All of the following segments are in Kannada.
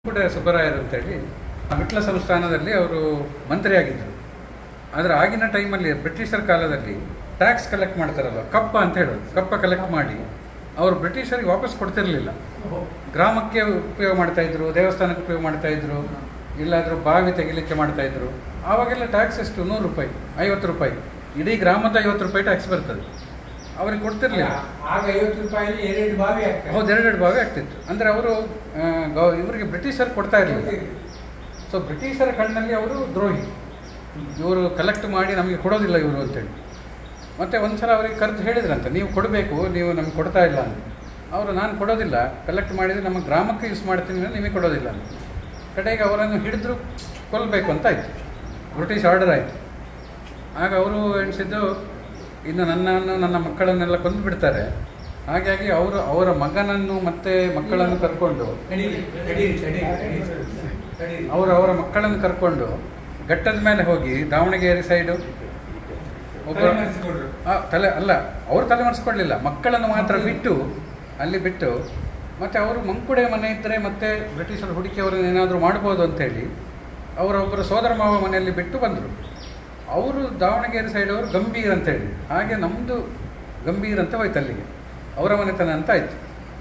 ಕೂಡ ಸುಬ್ಬರಾಯರು ಅಂತೇಳಿ ವಿಟ್ಲ ಸಂಸ್ಥಾನದಲ್ಲಿ ಅವರು ಮಂತ್ರಿಯಾಗಿದ್ದರು ಆದರೆ ಆಗಿನ ಟೈಮಲ್ಲಿ ಬ್ರಿಟಿಷರ ಕಾಲದಲ್ಲಿ ಟ್ಯಾಕ್ಸ್ ಕಲೆಕ್ಟ್ ಮಾಡ್ತಾರಲ್ಲ ಕಪ್ಪ ಅಂತ ಹೇಳೋದು ಕಪ್ಪ ಕಲೆಕ್ಟ್ ಮಾಡಿ ಅವರು ಬ್ರಿಟಿಷರಿಗೆ ವಾಪಸ್ ಕೊಡ್ತಿರಲಿಲ್ಲ ಗ್ರಾಮಕ್ಕೆ ಉಪಯೋಗ ಮಾಡ್ತಾ ಇದ್ರು ದೇವಸ್ಥಾನಕ್ಕೆ ಉಪಯೋಗ ಮಾಡ್ತಾ ಇದ್ರು ಇಲ್ಲಾದರೂ ಬಾವಿ ತೆಗಿಲಿಕ್ಕೆ ಮಾಡ್ತಾ ಇದ್ರು ಆವಾಗೆಲ್ಲ ಟ್ಯಾಕ್ಸ್ ಎಷ್ಟು ನೂರು ರೂಪಾಯಿ ಐವತ್ತು ರೂಪಾಯಿ ಇಡೀ ಗ್ರಾಮದ ಐವತ್ತು ರೂಪಾಯಿ ಟ್ಯಾಕ್ಸ್ ಬರ್ತದೆ ಅವ್ರಿಗೆ ಕೊಡ್ತಿರ್ಲಿಲ್ಲ ಆಗ ಐವತ್ತು ರೂಪಾಯಿ ಎರಡು ಬಾವಿ ಆಗ್ತದೆ ಹೌದು ಎರಡೆರಡು ಭಾಗ ಆಗ್ತಿತ್ತು ಅಂದರೆ ಅವರು ಇವರಿಗೆ ಬ್ರಿಟಿಷರು ಕೊಡ್ತಾ ಇರಲಿಲ್ಲ ಸೊ ಬ್ರಿಟಿಷರ ಕಣ್ಣಲ್ಲಿ ಅವರು ದ್ರೋಹಿ ಇವರು ಕಲೆಕ್ಟ್ ಮಾಡಿ ನಮಗೆ ಕೊಡೋದಿಲ್ಲ ಇವರು ಅಂತೇಳಿ ಮತ್ತು ಒಂದ್ಸಲ ಅವರಿಗೆ ಕರೆದು ಹೇಳಿದ್ರಂತೆ ನೀವು ಕೊಡಬೇಕು ನೀವು ನಮ್ಗೆ ಕೊಡ್ತಾ ಇಲ್ಲ ಅಂತ ಅವರು ನಾನು ಕೊಡೋದಿಲ್ಲ ಕಲೆಕ್ಟ್ ಮಾಡಿದರೆ ನಮ್ಮ ಗ್ರಾಮಕ್ಕೆ ಯೂಸ್ ಮಾಡ್ತೀನಿ ಅಂದ್ರೆ ನಿಮಗೆ ಕೊಡೋದಿಲ್ಲ ಅಂತ ಕಡೆಗೆ ಅವರನ್ನು ಹಿಡಿದ್ರು ಕೊಲ್ಲಬೇಕು ಅಂತ ಆಯಿತು ಬ್ರಿಟಿಷ್ ಆರ್ಡರ್ ಆಯಿತು ಆಗ ಅವರು ಎಣಿಸಿದ್ದು ಇನ್ನು ನನ್ನನ್ನು ನನ್ನ ಮಕ್ಕಳನ್ನೆಲ್ಲ ಕೊಂದು ಬಿಡ್ತಾರೆ ಹಾಗಾಗಿ ಅವರು ಅವರ ಮಗನನ್ನು ಮತ್ತೆ ಮಕ್ಕಳನ್ನು ಕರ್ಕೊಂಡು ತಡೀರಿ, ತಡೀರಿ, ತಡೀರಿ, ತಡೀರಿ, ತಡೀರಿ. ಅವರು ಅವರ ಮಕ್ಕಳನ್ನು ಕರ್ಕೊಂಡು ಘಟ್ಟದ ಮೇಲೆ ಹೋಗಿ ದಾವಣಗೆರೆ ಸೈಡು ಒಬ್ಬ ತಲೆ ಮರೆಸಿಕೊಂಡ್ರು. ಆ, ತಲೆ ಅಲ್ಲ ಅವರು ತಲೆ ಮರೆಸ್ಕೊಡ್ಲಿಲ್ಲ ಮಕ್ಕಳನ್ನು ಮಾತ್ರ ಬಿಟ್ಟು ಅಲ್ಲಿ ಬಿಟ್ಟು ಮತ್ತೆ ಅವರು ಮಂಕುಡೆ ಮನೆ ಇದ್ದರೆ ಮತ್ತೆ ಬ್ರಿಟಿಷರು ಹುಡುಕಿ ಅವರನ್ನು ಏನಾದರೂ ಮಾಡ್ಬೋದು ಅಂತೇಳಿ ಅವರ ಒಬ್ಬರು ಸೋದರ ಮಾವ ಮನೆಯಲ್ಲಿ ಬಿಟ್ಟು ಬಂದರು ಅವರು ದಾವಣಗೆರೆ ಸೈಡ್ ಅವರು ಗಂಭೀರ್ ಅಂತೇಳಿ ಹಾಗೆ ನಮ್ಮದು ಗಂಭೀರ್ ಅಂತ ಹೋಯ್ತು ಅಲ್ಲಿಗೆ ಅವರ ಮನೆತನ ಅಂತ ಆಯಿತು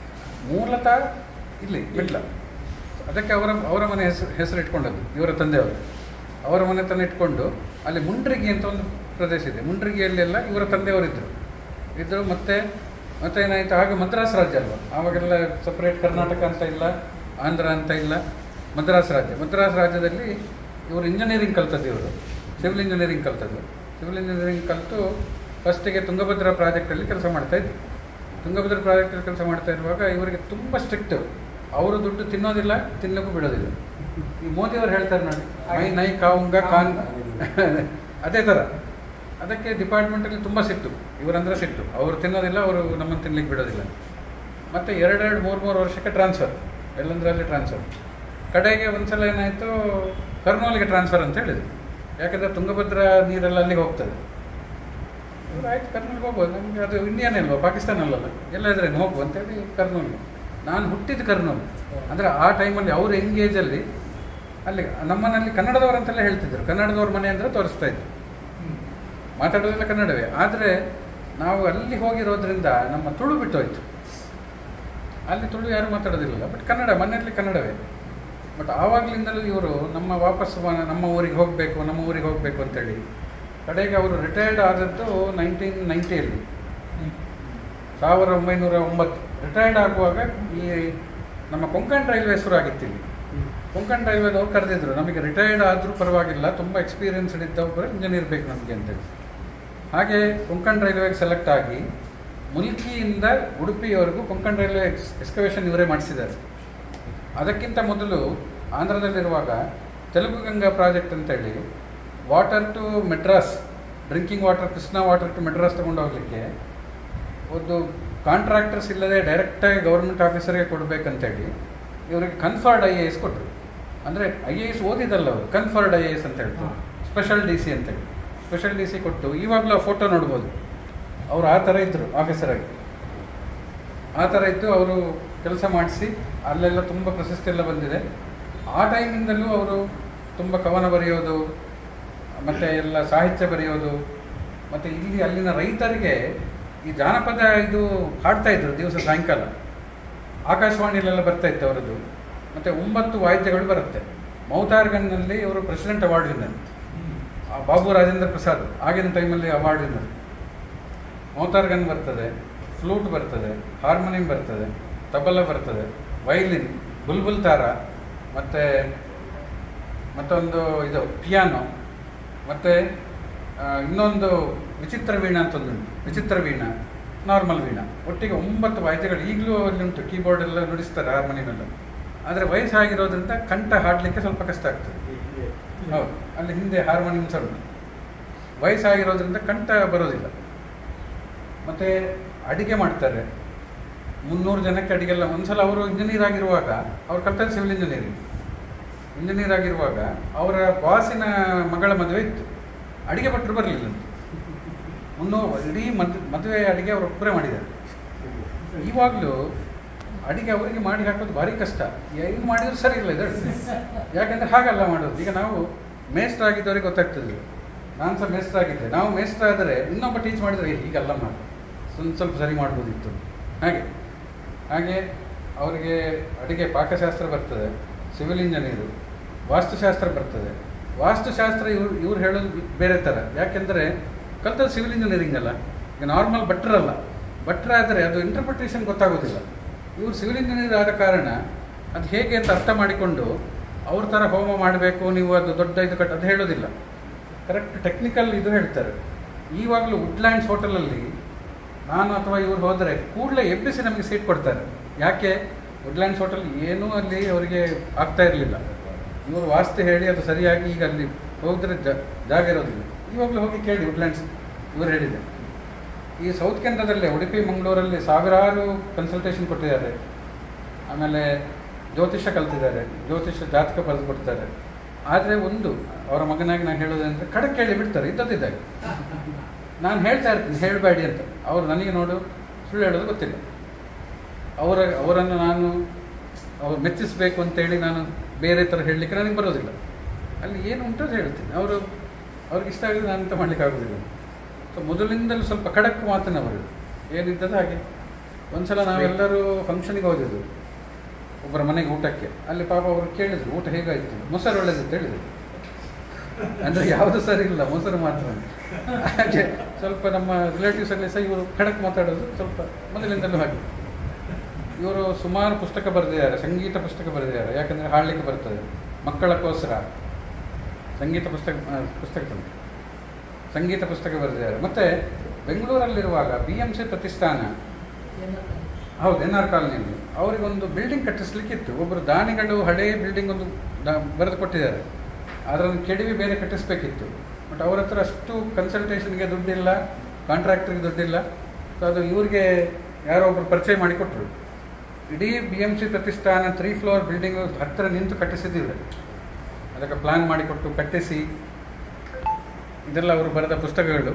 ಮೂಲತಃ ಇಲ್ಲಿ ಬಿಟ್ಲ ಅದಕ್ಕೆ ಅವರ ಅವರ ಮನೆ ಹೆಸರು ಹೆಸರು ಇಟ್ಕೊಂಡದ್ದು ಇವರ ತಂದೆಯವರು ಅವರ ಮನೆತನ ಇಟ್ಕೊಂಡು ಅಲ್ಲಿ ಮುಂಡ್ರಿಗಿ ಅಂತ ಒಂದು ಪ್ರದೇಶ ಇದೆ ಮುಂಡ್ರಿಗಿಯಲ್ಲೆಲ್ಲ ಇವರ ತಂದೆಯವರಿದ್ದರು ಇದ್ದರು ಮತ್ತೆ ಮತ್ತೆ ಏನಾಯಿತು ಆಗ ಮದ್ರಾಸ್ ರಾಜ್ಯ ಅಲ್ವಾ ಆವಾಗೆಲ್ಲ ಸಪ್ರೇಟ್ ಕರ್ನಾಟಕ ಅಂತ ಇಲ್ಲ ಆಂಧ್ರ ಅಂತ ಇಲ್ಲ ಮದ್ರಾಸ್ ರಾಜ್ಯ ಮದ್ರಾಸ್ ರಾಜ್ಯದಲ್ಲಿ ಇವರು ಇಂಜಿನಿಯರಿಂಗ್ ಕಲ್ತದ್ದು ಇವರು ಸಿವಿಲ್ ಇಂಜಿನಿಯರಿಂಗ್ ಕಲ್ತದ್ದು ಸಿವಿಲ್ ಇಂಜಿನಿಯರಿಂಗ್ ಕಲಿತು ಫಸ್ಟಿಗೆ ತುಂಗಭದ್ರಾ ಪ್ರಾಜೆಕ್ಟಲ್ಲಿ ಕೆಲಸ ಮಾಡ್ತಾಯಿದ್ರು ತುಂಗಭದ್ರಾ ಪ್ರಾಜೆಕ್ಟಲ್ಲಿ ಕೆಲಸ ಮಾಡ್ತಾ ಇರುವಾಗ ಇವರಿಗೆ ತುಂಬ ಸ್ಟ್ರಿಕ್ಟ್ ಅವರು ದುಡ್ಡು ತಿನ್ನೋದಿಲ್ಲ ತಿನ್ನಕ್ಕೂ ಬಿಡೋದಿಲ್ಲ ಈ ಮೋದಿಯವರು ಹೇಳ್ತಾರೆ ನೋಡಿ ಮೈ ನೈ ಕಾವುಂಗ ಕಾನ್ ಅದೇ ಥರ ಅದಕ್ಕೆ ಡಿಪಾರ್ಟ್ಮೆಂಟಲ್ಲಿ ತುಂಬ ಸಿಟ್ಟು ಇವರಂದ್ರೆ ಸಿಟ್ಟು ಅವರು ತಿನ್ನೋದಿಲ್ಲ ಅವರು ನಮ್ಮನ್ನು ತಿನ್ಲಿಕ್ಕೆ ಬಿಡೋದಿಲ್ಲ ಮತ್ತು ಎರಡೆರಡು ಮೂರು ಮೂರು ವರ್ಷಕ್ಕೆ ಟ್ರಾನ್ಸ್ಫರ್ ಎಲ್ಲಂದ್ರಲ್ಲಿ ಟ್ರಾನ್ಸ್ಫರ್ ಕಡೆಗೆ ಒಂದ್ಸಲ ಏನಾಯಿತು ಕರ್ನೂಲಿಗೆ ಟ್ರಾನ್ಸ್ಫರ್ ಅಂತ ಹೇಳಿದ್ರು ಯಾಕಂದರೆ ತುಂಗಭದ್ರಾ ನೀರೆಲ್ಲ ಅಲ್ಲಿಗೆ ಹೋಗ್ತದೆ ಇವ್ರು ಆಯ್ತು ಕರ್ನೂಲ್ಗೆ ಹೋಗ್ಬೋದು ನಮಗೆ ಅದು ಇಂಡಿಯನ್ ಅಲ್ವಾ ಪಾಕಿಸ್ತಾನ ಅಲ್ಲಲ್ಲ ಎಲ್ಲ ಇದ್ರೆ ಹೋಗು ಅಂತೇಳಿ ಕರ್ನೂಲ್ಗೆ ನಾನು ಹುಟ್ಟಿದ್ದು ಕರ್ನೂಲ್ ಅಂದರೆ ಆ ಟೈಮಲ್ಲಿ ಅವ್ರ ಎಂಗೇಜಲ್ಲಿ ಅಲ್ಲಿ ನಮ್ಮನಲ್ಲಿ ಕನ್ನಡದವ್ರು ಅಂತೆಲ್ಲ ಹೇಳ್ತಿದ್ರು ಕನ್ನಡದವ್ರ ಮನೆ ಅಂದರೆ ತೋರಿಸ್ತಾ ಇದ್ರು ಮಾತಾಡೋದೆಲ್ಲ ಕನ್ನಡವೇ ಆದರೆ ನಾವು ಅಲ್ಲಿ ಹೋಗಿರೋದ್ರಿಂದ ನಮ್ಮ ತುಳು ಬಿಟ್ಟೋಯ್ತು ಅಲ್ಲಿ ತುಳು ಯಾರು ಮಾತಾಡೋದಿಲ್ಲ ಬಟ್ ಕನ್ನಡ ಮನೆಯಲ್ಲಿ ಕನ್ನಡವೇ ಬಟ್ ಆವಾಗಲಿಂದಲೂ ಇವರು ನಮ್ಮ ವಾಪಸ್ ಮ- ನಮ್ಮ ಊರಿಗೆ ಹೋಗಬೇಕು ನಮ್ಮ ಊರಿಗೆ ಹೋಗಬೇಕು ಅಂತೇಳಿ ಕಡೆಗೆ ಅವರು ರಿಟೈರ್ಡ್ ಆದದ್ದು ನೈನ್ಟೀನ್ ನೈಂಟಿಯಲ್ಲಿ ಸಾವಿರದ ಒಂಬೈನೂರ ಒಂಬತ್ತು ರಿಟೈರ್ಡ್ ಆಗುವಾಗ ಈ ನಮ್ಮ ಕೊಂಕಣ್ ರೈಲ್ವೆ ಶುರು ಆಗಿತ್ತು ಇಲ್ಲಿ ಕೊಂಕಣ್ ರೈಲ್ವೆದವ್ರು ಕರೆದಿದ್ರು ನಮಗೆ ರಿಟೈರ್ಡ್ ಆದರೂ ಪರವಾಗಿಲ್ಲ ತುಂಬ ಎಕ್ಸ್ಪೀರಿಯನ್ಸ್ಡ್ ಇದ್ದವರು ಇಂಜಿನಿಯರ್ ಬೇಕು ನಮಗೆ ಅಂತೇಳಿ ಹಾಗೆ ಕೊಂಕಣ್ ರೈಲ್ವೆಗೆ ಸೆಲೆಕ್ಟ್ ಆಗಿ ಮುಲ್ಕಿಯಿಂದ ಉಡುಪಿಯವರೆಗೂ ಕೊಂಕಣ್ ರೈಲ್ವೆ ಎಕ್ಸ್ ಎಕ್ಸ್ಕವೇಷನ್ ಇವರೇ ಮಾಡಿಸಿದ್ದಾರೆ ಅದಕ್ಕಿಂತ ಮೊದಲು ಆಂಧ್ರದಲ್ಲಿರುವಾಗ ತೆಲುಗು ಗಂಗಾ ಪ್ರಾಜೆಕ್ಟ್ ಅಂತೇಳಿ water to Madras drinking water Krishna water to Madras ತಗೊಂಡು ಹೋಗ್ಲಿಕ್ಕೆ ಒಂದು ಕಾಂಟ್ರಾಕ್ಟರ್ಸ್ ಇಲ್ಲದೆ ಡೈರೆಕ್ಟಾಗಿ ಗೌರ್ಮೆಂಟ್ ಆಫೀಸರ್ಗೆ ಕೊಡಬೇಕಂತೇಳಿ ಇವರಿಗೆ ಕನ್ಫರ್ಡ್ ಐ ಎ ಎಸ್ ಕೊಟ್ಟರು ಅಂದರೆ ಐ ಎ ಎಸ್ ಓದಿದಲ್ಲ ಅವರು ಕನ್ಫರ್ಡ್ ಐ ಎ ಎಸ್ ಅಂತ ಹೇಳ್ತಾರೆ ಸ್ಪೆಷಲ್ ಡಿ ಸಿ ಅಂತೇಳಿ ಸ್ಪೆಷಲ್ ಡಿ ಸಿ ಕೊಟ್ಟು ಇವಾಗಲೂ ಆ ಫೋಟೋ ನೋಡ್ಬೋದು ಅವರು ಆ ಥರ ಇದ್ದರು ಆಫೀಸರಾಗಿ ಆ ಥರ ಇದ್ದು ಅವರು ಕೆಲಸ ಮಾಡಿಸಿ ಅಲ್ಲೆಲ್ಲ ತುಂಬ ಪ್ರಶಸ್ತಿ ಎಲ್ಲ ಬಂದಿದೆ ಆ ಟೈಮಿಂದಲೂ ಅವರು ತುಂಬ ಕವನ ಬರೆಯೋದು ಮತ್ತು ಎಲ್ಲ ಸಾಹಿತ್ಯ ಬರೆಯೋದು ಮತ್ತು ಇಲ್ಲಿ ಅಲ್ಲಿನ ರೈತರಿಗೆ ಈ ಜಾನಪದ ಇದು ಹಾಡ್ತಾ ಇದ್ರು ದಿವಸ ಸಾಯಂಕಾಲ ಆಕಾಶವಾಣಿಲೆಲ್ಲ ಬರ್ತಾ ಇತ್ತು ಅವರದ್ದು ಮತ್ತು ಒಂಬತ್ತು ವಾದ್ಯಗಳು ಬರುತ್ತೆ ಮೌತಾರ್ಗನ್ನಲ್ಲಿ ಇವರು ಪ್ರೆಸಿಡೆಂಟ್ ಅವಾರ್ಡ್ ವಿನ್ನರ್ ಆ ಬಾಬು ರಾಜೇಂದ್ರ ಪ್ರಸಾದ್ ಆಗಿನ ಟೈಮಲ್ಲಿ ಅವಾರ್ಡ್ ವಿನ್ನರ್ ಮೌತಾರ್ಗನ್ ಬರ್ತದೆ ಫ್ಲೂಟ್ ಬರ್ತದೆ ಹಾರ್ಮೋನಿಯಂ ಬರ್ತದೆ ತಬಲ ಬರ್ತದೆ ವೈಲಿನ್ ಬುಲ್ಬುಲ್ ತಾರ ಮತ್ತು ಮತ್ತೊಂದು ಇದು ಪಿಯಾನೋ ಮತ್ತು ಇನ್ನೊಂದು ವಿಚಿತ್ರ ವೀಣಾ ಅಂತ ಒಂದುಂಟು ವಿಚಿತ್ರ ವೀಣಾ ನಾರ್ಮಲ್ ವೀಣಾ ಒಟ್ಟಿಗೆ ಒಂಬತ್ತು ವಾದ್ಯಗಳು ಈಗಲೂ ಅಲ್ಲಿ ಉಂಟು ಕೀಬೋರ್ಡ್ ಎಲ್ಲ ನುಡಿಸ್ತಾರೆ ಹಾರ್ಮೋನಿಯಂ ಆದರೆ ವಯಸ್ಸಾಗಿರೋದ್ರಿಂದ ಕಂಠ ಹಾಡಲಿಕ್ಕೆ ಸ್ವಲ್ಪ ಕಷ್ಟ ಆಗ್ತದೆ ಹೌದು ಅಲ್ಲಿ ಹಿಂದೆ ಹಾರ್ಮೋನಿಯಂ ಸಹ ಉಂಟು ವಯಸ್ಸಾಗಿರೋದ್ರಿಂದ ಕಂಠ ಬರೋದಿಲ್ಲ ಮತ್ತು ಅಡಿಗೆ ಮಾಡ್ತಾರೆ ಮುನ್ನೂರು ಜನಕ್ಕೆ ಅಡಿಗೆಲ್ಲ ಒಂದ್ಸಲ ಅವರು ಇಂಜಿನಿಯರ್ ಆಗಿರುವಾಗ ಅವ್ರು ಕಲ್ತದ್ದು ಸಿವಿಲ್ ಇಂಜಿನಿಯರಿಂಗ್ ಇಂಜಿನಿಯರ್ ಆಗಿರುವಾಗ ಅವರ ಬಾಸಿನ ಮಗಳ ಮದುವೆ ಇತ್ತು ಅಡಿಗೆ ಭಟ್ರು ಬರಲಿಲ್ಲ ಮುನ್ನೂರು ಇಡೀ ಮದ್ ಮದುವೆ ಅಡಿಗೆ ಅವರು ಒಬ್ಬರೇ ಮಾಡಿದ್ದಾರೆ ಇವಾಗಲೂ ಅಡಿಗೆ ಅವರಿಗೆ ಮಾಡಿ ಹಾಕೋದು ಭಾರಿ ಕಷ್ಟ ಏನು ಮಾಡಿದ್ರು ಸರಿ ಇಲ್ಲ ಇದರಲ್ಲಿ ಯಾಕೆಂದ್ರೆ ಹಾಗಲ್ಲ ಮಾಡೋದು ಈಗ ನಾವು ಮೇಸ್ಟ್ರ್ ಆಗಿದ್ದವರಿಗೆ ಗೊತ್ತಾಗ್ತದೆ ನಾನು ಸಹ ಮೇಸ್ಟ್ರ್ ಆಗಿದ್ದೆ ನಾವು ಮೇಸ್ಟ್ರ್ ಆದರೆ ಇನ್ನೊಬ್ಬ ಟೀಚ್ ಮಾಡಿದರೆ ಹೀಗಲ್ಲ ಮಾಡಿ ಸ್ವಲ್ಪ ಸ್ವಲ್ಪ ಸರಿ ಮಾಡ್ಬೋದಿತ್ತು ಹಾಗೆ ಹಾಗೆ ಅವರಿಗೆ ಅಡಿಗೆ ಪಾಕಶಾಸ್ತ್ರ ಬರ್ತದೆ ಸಿವಿಲ್ ಇಂಜಿನಿಯರು ವಾಸ್ತುಶಾಸ್ತ್ರ ಬರ್ತದೆ ವಾಸ್ತುಶಾಸ್ತ್ರ ಇವ್ರು ಇವ್ರು ಹೇಳೋದು ಬೇರೆ ಥರ ಯಾಕೆಂದರೆ ಕಲ್ತದ್ದು ಸಿವಿಲ್ ಇಂಜಿನಿಯರಿಂಗ್ ಅಲ್ಲ ಈಗ ನಾರ್ಮಲ್ ಭಟ್ರಲ್ಲ ಭಟ್ರ ಆದರೆ ಅದು ಇಂಟರ್ಪ್ರಿಟೇಷನ್ ಗೊತ್ತಾಗೋದಿಲ್ಲ ಇವರು ಸಿವಿಲ್ ಇಂಜಿನಿಯರ್ ಆದ ಕಾರಣ ಅದು ಹೇಗೆ ಅಂತ ಅರ್ಥ ಮಾಡಿಕೊಂಡು ಅವ್ರ ಥರ ಹೋಮ ಮಾಡಬೇಕು ನೀವು ಅದು ದೊಡ್ಡ ಇದು ಕಟ್ ಅದು ಹೇಳೋದಿಲ್ಲ ಕರೆಕ್ಟ್ ಟೆಕ್ನಿಕಲ್ ಇದು ಹೇಳ್ತಾರೆ ಈವಾಗಲೂ ವುಡ್ಲ್ಯಾಂಡ್ಸ್ ಹೋಟೆಲಲ್ಲಿ ನಾನು ಅಥವಾ ಇವ್ರು ಹೋದರೆ ಕೂಡಲೇ ಎಬ್ಬಿಸಿ ನಮಗೆ ಸೀಟ್ ಕೊಡ್ತಾರೆ ಯಾಕೆ ವುಡ್ಲ್ಯಾಂಡ್ಸ್ ಹೋಟೆಲ್ ಏನೂ ಅಲ್ಲಿ ಅವರಿಗೆ ಆಗ್ತಾ ಇರಲಿಲ್ಲ ಇವರು ವಾಸ್ತು ಹೇಳಿ ಅದು ಸರಿಯಾಗಿ ಈಗ ಅಲ್ಲಿ ಹೋಗಿದ್ರೆ ಜ- ಜಾಗ ಇರೋದಿಲ್ಲ ಇವಾಗಲೂ ಹೋಗಿ ಕೇಳಿ ವುಡ್ಲ್ಯಾಂಡ್ಸ್ ಇವರು ಹೇಳಿದೆ ಈ ಸೌತ್ ಕೇಂದ್ರದಲ್ಲೇ ಉಡುಪಿ ಮಂಗಳೂರಲ್ಲಿ ಸಾವಿರಾರು ಕನ್ಸಲ್ಟೇಷನ್ ಕೊಟ್ಟಿದ್ದಾರೆ ಆಮೇಲೆ ಜ್ಯೋತಿಷ್ಯ ಕಲ್ತಿದ್ದಾರೆ ಜ್ಯೋತಿಷ್ಯ ಜಾತಕ ಬರೆದು ಕೊಡ್ತಾರೆ ಆದರೆ ಒಂದು ಅವರ ಮಗನಾಗಿ ನಾನು ಹೇಳೋದಂದ್ರೆ ಕಡಕ್ಕೆ ಕೇಳಿ ಬಿಡ್ತಾರೆ ಇದ್ದದಿದ್ದಾಗ ನಾನು ಹೇಳ್ತಾ ಇರ್ತೀನಿ ಹೇಳಬೇಡಿ ಅಂತ ಅವ್ರು ನನಗೆ ನೋಡು ಸುಳ್ಳು ಹೇಳೋದು ಗೊತ್ತಿಲ್ಲ ಅವರ ಅವರನ್ನು ನಾನು ಅವ್ರು ಮೆಚ್ಚಿಸಬೇಕು ಅಂತೇಳಿ ನಾನು ಬೇರೆ ಥರ ಹೇಳಲಿಕ್ಕೆ ನನಗೆ ಬರೋದಿಲ್ಲ ಅಲ್ಲಿ ಏನು ಉಂಟು ಅದು ಹೇಳ್ತೀನಿ ಅವರು ಅವ್ರಿಗೆ ಇಷ್ಟ ಆಗಿದೆ ನಾನು ಅಂತ ಮಾಡ್ಲಿಕ್ಕೆ ಆಗೋದಿಲ್ಲ ಸೊ ಮೊದಲಿಂದಲೂ ಸ್ವಲ್ಪ ಖಡಕ್ ಮಾತಿನವರು ಏನಿದ್ದದ್ದು ಹಾಗೆ ಒಂದ್ಸಲ ನಾವೆಲ್ಲರೂ ಫಂಕ್ಷನಿಗೆ ಹೋದಿದ್ದು ಒಬ್ಬರ ಮನೆಗೆ ಊಟಕ್ಕೆ ಅಲ್ಲಿ ಪಾಪ ಅವರು ಕೇಳಿದ್ರು ಊಟ ಹೇಗಾಯಿತು ಮೊಸರು ಒಳ್ಳೆದಿತ್ತು ಹೇಳಿದ್ರು ಅಂದರೆ ಯಾವುದು ಸರಿ ಇಲ್ಲ ಮೊಸರು ಮಾತ್ರ ಹಾಗೆ ಸ್ವಲ್ಪ ನಮ್ಮ ರಿಲೇಟಿವ್ಸ್ ಅಲ್ಲಿ ಸಹ ಇವರು ಖಡಕ್ ಮಾತಾಡೋದು ಸ್ವಲ್ಪ ಮೊದಲಿಂದಲೂ ಹಾಗೆ ಇವರು ಸುಮಾರು ಪುಸ್ತಕ ಬರೆದಿದ್ದಾರೆ ಸಂಗೀತ ಪುಸ್ತಕ ಬರೆದಿದ್ದಾರೆ ಯಾಕಂದರೆ ಹಾಡಲಿಕ್ಕೆ ಬರ್ತದೆ ಮಕ್ಕಳಕ್ಕೋಸ್ಕರ ಸಂಗೀತ ಪುಸ್ತಕ ಆ, ಪುಸ್ತಕ ತಂದೆ ಸಂಗೀತ ಪುಸ್ತಕ ಬರೆದಿದ್ದಾರೆ ಮತ್ತು ಬೆಂಗಳೂರಲ್ಲಿರುವಾಗ ಬಿ ಎಮ್ ಸಿ ಪ್ರತಿಷ್ಠಾನ ಹೌದು ಎನ್ ಆರ್ ಕಾಲನಿಯಲ್ಲಿ ಅವರಿಗೊಂದು ಬಿಲ್ಡಿಂಗ್ ಕಟ್ಟಿಸ್ಲಿಕ್ಕಿತ್ತು ಒಬ್ಬರು ದಾನಿಗಳು ಹಳೇ ಬಿಲ್ಡಿಂಗ್ ಒಂದು ದ- ಬರೆದು ಕೊಟ್ಟಿದ್ದಾರೆ ಅದನ್ನು ಕೆಡವಿ ಬೇರೆ ಕಟ್ಟಿಸ್ಬೇಕಿತ್ತು ಬಟ್ ಅವ್ರ ಹತ್ರ ಅಷ್ಟು ಕನ್ಸಲ್ಟೇಷನ್ಗೆ ದುಡ್ಡಿಲ್ಲ ಕಾಂಟ್ರಾಕ್ಟ್ರಿಗೆ ದುಡ್ಡಿಲ್ಲ ಸೊ ಅದು ಇವ್ರಿಗೆ ಯಾರೋ ಒಬ್ರು ಪರಿಚಯ ಮಾಡಿಕೊಟ್ರು ಇಡೀ ಬಿ ಎಮ್ ಸಿ ಪ್ರತಿಷ್ಠಾನ ತ್ರೀ ಫ್ಲೋರ್ ಬಿಲ್ಡಿಂಗ್ ಹತ್ತಿರ ನಿಂತು ಕಟ್ಟಿಸಿದ್ದೀವಿ ಅದಕ್ಕೆ ಪ್ಲಾನ್ ಮಾಡಿಕೊಟ್ಟು ಕಟ್ಟಿಸಿ ಇದೆಲ್ಲ ಅವರು ಬರೆದ ಪುಸ್ತಕಗಳು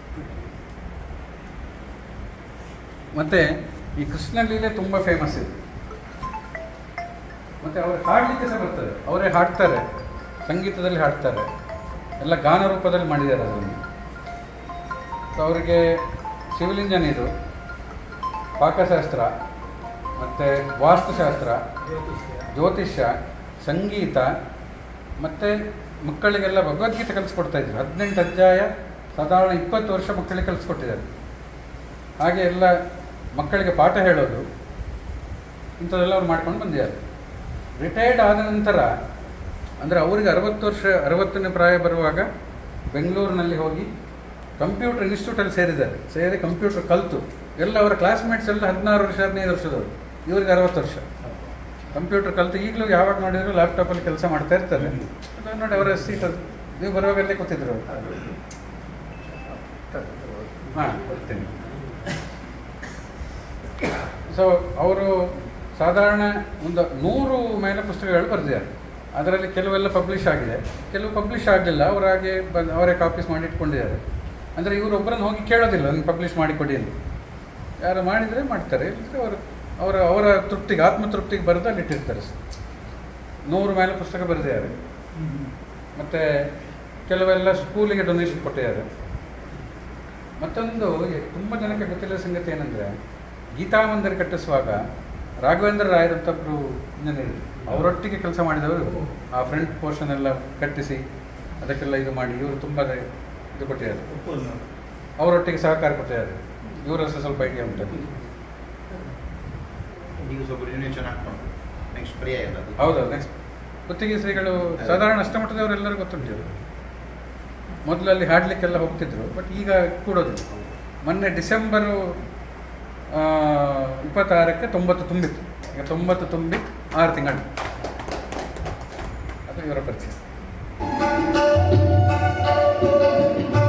ಮತ್ತೆ ಈ ಕೃಷ್ಣ ಲೀಲೆ ತುಂಬ ಫೇಮಸ್ ಇದೆ ಮತ್ತೆ ಅವರು ಹಾಡಲಿಕ್ಕೆ ಸಹ ಬರ್ತದೆ ಅವರೇ ಹಾಡ್ತಾರೆ ಸಂಗೀತದಲ್ಲಿ ಹಾಡ್ತಾರೆ ಎಲ್ಲ ಗಾನ ರೂಪದಲ್ಲಿ ಮಾಡಿದ್ದಾರೆ ಅದನ್ನು ಸೊ ಅವರಿಗೆ ಸಿವಿಲ್ ಇಂಜಿನಿಯರು ಪಾಕಶಾಸ್ತ್ರ ಮತ್ತು ವಾಸ್ತುಶಾಸ್ತ್ರ ಜ್ಯೋತಿಷ್ಯ ಸಂಗೀತ ಮತ್ತು ಮಕ್ಕಳಿಗೆಲ್ಲ ಭಗವದ್ಗೀತೆ ಕಲಿಸ್ಕೊಡ್ತಾ ಇದ್ರು ಹದಿನೆಂಟು ಅಧ್ಯಾಯ ಸಾಧಾರಣ ಇಪ್ಪತ್ತು ವರ್ಷ ಮಕ್ಕಳಿಗೆ ಕಲಿಸ್ಕೊಟ್ಟಿದ್ದಾರೆ ಹಾಗೆ ಎಲ್ಲ ಮಕ್ಕಳಿಗೆ ಪಾಠ ಹೇಳೋದು ಇಂಥದ್ದೆಲ್ಲ ಅವ್ರು ಮಾಡ್ಕೊಂಡು ಬಂದಿದ್ದಾರೆ ರಿಟೈರ್ಡ್ ಆದ ನಂತರ ಅಂದರೆ ಅವರಿಗೆ ಅರವತ್ತು ವರ್ಷ ಅರವತ್ತನೇ ಪ್ರಾಯ ಬರುವಾಗ ಬೆಂಗಳೂರಿನಲ್ಲಿ ಹೋಗಿ ಕಂಪ್ಯೂಟರ್ ಇನ್ಸ್ಟಿಟ್ಯೂಟಲ್ಲಿ ಸೇರಿದ್ದಾರೆ ಸೇರಿ ಕಂಪ್ಯೂಟರ್ ಕಲಿತು ಎಲ್ಲ ಅವರ ಕ್ಲಾಸ್ಮೇಟ್ಸ್ ಎಲ್ಲ ಹದಿನಾರು ವರ್ಷ ಹದಿನೈದು ವರ್ಷದವರು ಇವರಿಗೆ ಅರವತ್ತು ವರ್ಷ ಕಂಪ್ಯೂಟರ್ ಕಲಿತು ಈಗಲೂ ಯಾವಾಗ ನೋಡಿದ್ರು ಲ್ಯಾಪ್ಟಾಪಲ್ಲಿ ಕೆಲಸ ಮಾಡ್ತಾ ಇರ್ತಾರೆ ಅದು ನೋಡಿ ಅವರ ಸೀಟ್ ಅದು ನೀವು ಬರುವಾಗಲ್ಲೇ ಕೂತಿದ್ರು ಹಾಂ ಕೊಡ್ತೀನಿ ಸೊ ಅವರು ಸಾಧಾರಣ ಒಂದು ನೂರು ಮೇಲೆ ಪುಸ್ತಕಗಳು ಬರೆದಿದ್ದಾರೆ ಅದರಲ್ಲಿ ಕೆಲವೆಲ್ಲ ಪಬ್ಲಿಷ್ ಆಗಿದೆ ಕೆಲವು ಪಬ್ಲಿಷ್ ಆಗಲಿಲ್ಲ ಅವರು ಹಾಗೆ ಬಂದು ಅವರೇ ಕಾಪೀಸ್ ಮಾಡಿ ಇಟ್ಕೊಂಡಿದ್ದಾರೆ ಅಂದರೆ ಇವರು ಒಬ್ಬರನ್ನು ಹೋಗಿ ಕೇಳೋದಿಲ್ಲ ನನಗೆ ಪಬ್ಲಿಷ್ ಮಾಡಿಕೊಡಿ ಅಂತ ಯಾರು ಮಾಡಿದರೆ ಮಾಡ್ತಾರೆ ಇಲ್ಲದ್ರೆ ಅವರು ಅವರ ಅವರ ತೃಪ್ತಿಗೆ ಆತ್ಮತೃಪ್ತಿಗೆ ಬರೆದು ಅಲ್ಲಿ ಇಟ್ಟಿರ್ತಾರೆ ನೂರು ಮೇಲೆ ಪುಸ್ತಕ ಬರೆದಿದ್ದಾರೆ ಮತ್ತು ಕೆಲವೆಲ್ಲ ಸ್ಕೂಲಿಗೆ ಡೊನೇಷನ್ ಕೊಟ್ಟಿದ್ದಾರೆ ಮತ್ತೊಂದು ತುಂಬ ಜನಕ್ಕೆ ಗೊತ್ತಿಲ್ಲ ಸಂಗತಿ ಏನಂದರೆ ಗೀತಾ ಮಂದಿರ ಕಟ್ಟಿಸುವಾಗ ರಾಘವೇಂದ್ರ ರಾಯರ್ ಅಂತ ಒಬ್ಬರು ಇಂಜಿನಿಯರ್ ಅವರೊಟ್ಟಿಗೆ ಕೆಲಸ ಮಾಡಿದವರು ಆ ಫ್ರಂಟ್ ಪೋರ್ಷನ್ ಎಲ್ಲ ಕಟ್ಟಿಸಿ ಅದಕ್ಕೆಲ್ಲ ಇದು ಮಾಡಿ ಇವರು ತುಂಬ ಇದು ಕೊಟ್ಟಿದ್ದಾರೆ ಅವರೊಟ್ಟಿಗೆ ಸಹಕಾರ ಕೊಟ್ಟಿದ್ದಾರೆ ಇವರ ಸಹ ಸ್ವಲ್ಪ ಐಡಿಯಾ ಉಂಟು ಈಗ ಸ್ವಲ್ಪ ರಿನ್ಯೂಷನ್ ಹಾಕ್ಕೊಂಡು ನೆಕ್ಸ್ಟ್ ಪರ್ಯಾಯ ಅಲ್ಲ ಅದು ಹೌದು ನೆಕ್ಸ್ಟ್ ಗುತ್ತಿಗೆ ಶ್ರೀಗಳು ಸಾಧಾರಣ ಅಷ್ಟಮಟ್ಟದವರೆಲ್ಲರೂ ಗೊತ್ತುಂಟು ಇವರು ಮೊದಲು ಅಲ್ಲಿ ಹಾಡಲಿಕ್ಕೆಲ್ಲ ಹೋಗ್ತಿದ್ರು ಬಟ್ ಈಗ ಕೂಡೋದಿಲ್ಲ ಮೊನ್ನೆ ಡಿಸೆಂಬರು ಆ, ಇಪ್ಪತ್ತಾರಕ್ಕೆ ತೊಂಬತ್ತು ತುಂಬಿತ್ತು ಈಗ ತೊಂಬತ್ತು ತುಂಬಿ ಆರು ತಿಂಗಳು ಅದು ಇವರ ಪರಿಚಯ